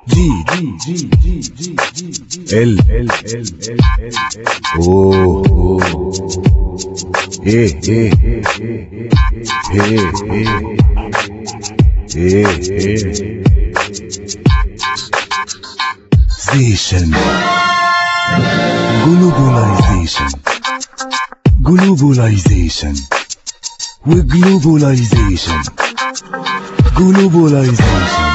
جي جي جي جي ال ال ال ال ال اوه اوه ايه ايه ايه ايه ايه ايه ستيشن جلوبولايزيشن جلوبولايزيشن وجلوبولايزيشن جلوبولايزيشن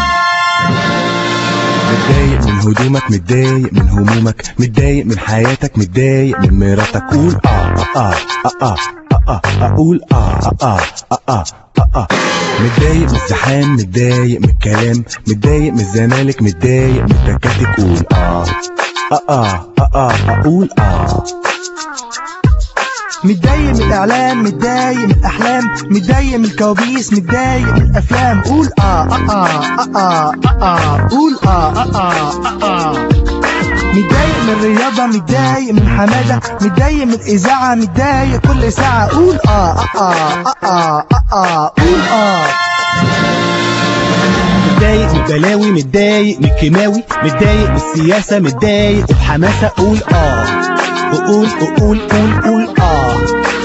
متضايق من هدومك متضايق من همومك متضايق من حياتك متضايق من مراتك قول اه اه اه اه اه اه قول اه اه اه اه اه متضايق من الزحام متضايق من الكلام متضايق من الزمالك متضايق من التكاتك قول اه اه اه اه اه قول اه متضايق من الاعلام متضايق من الاحلام متضايق من الكوابيس متضايق من الافلام قول اه اه اه اه اه اه قول اه اه اه اه متضايق من الرياضة متضايق من حمادة متضايق من الإذاعة متضايق كل ساعة قول آه آه آه آه آه آه قول آه متضايق من البلاوي متضايق من الكيماوي متضايق من السياسة متضايق وبحماسة قول اه وقول وقول قول قول اه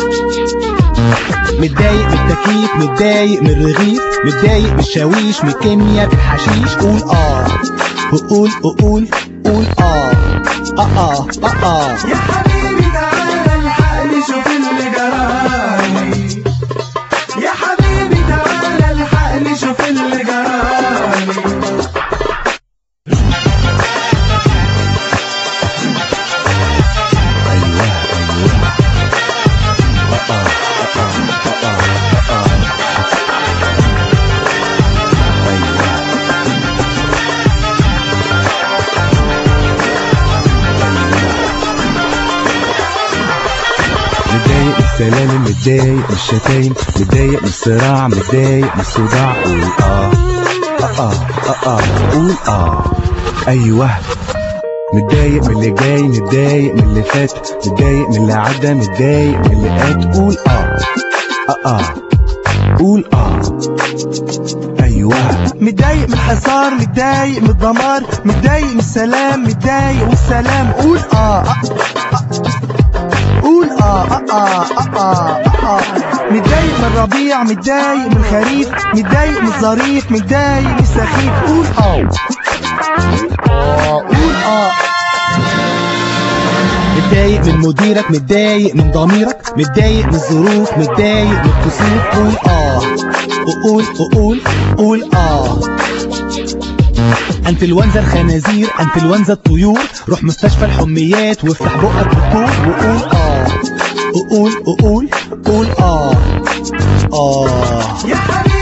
متضايق من التكييف متضايق من الرغيف متضايق من الشاويش من الكيمياء في الحشيش قول اه وقول وقول قول اه اه اه اه اه يا حبيبي تعالى الحقني شوف اللي جرالي يا حبيبي تعالى الحقني شوف اللي جرالي ايوه ايوه اه اه اه اه اه ايوه متضايق من السلالم متضايق من الشتايم متضايق من الصراع متضايق من الصداع قول اه اه اه اه اه قول اه ايوه متضايق من اللي جاي متضايق من اللي فات متضايق من اللي عدى متضايق من اللي فات قول اه اه اه قول اه ايوه متضايق من الحصار متضايق من الدمار متضايق من السلام متضايق والسلام قول آه آه قول آه آه آه آه آه آه متضايق من الربيع متضايق من الخريف متضايق من الظريف متضايق من السخيف قول آه آه قول آه متضايق من مديرك متضايق من ضميرك متضايق من الظروف متضايق من الكسوف قول اه وقول وقول قول اه انفلونزا الخنازير انفلونزا الطيور روح مستشفى الحميات وافتح بقك بالطول وقول اه وقول وقول قول اه اه يا حبيبي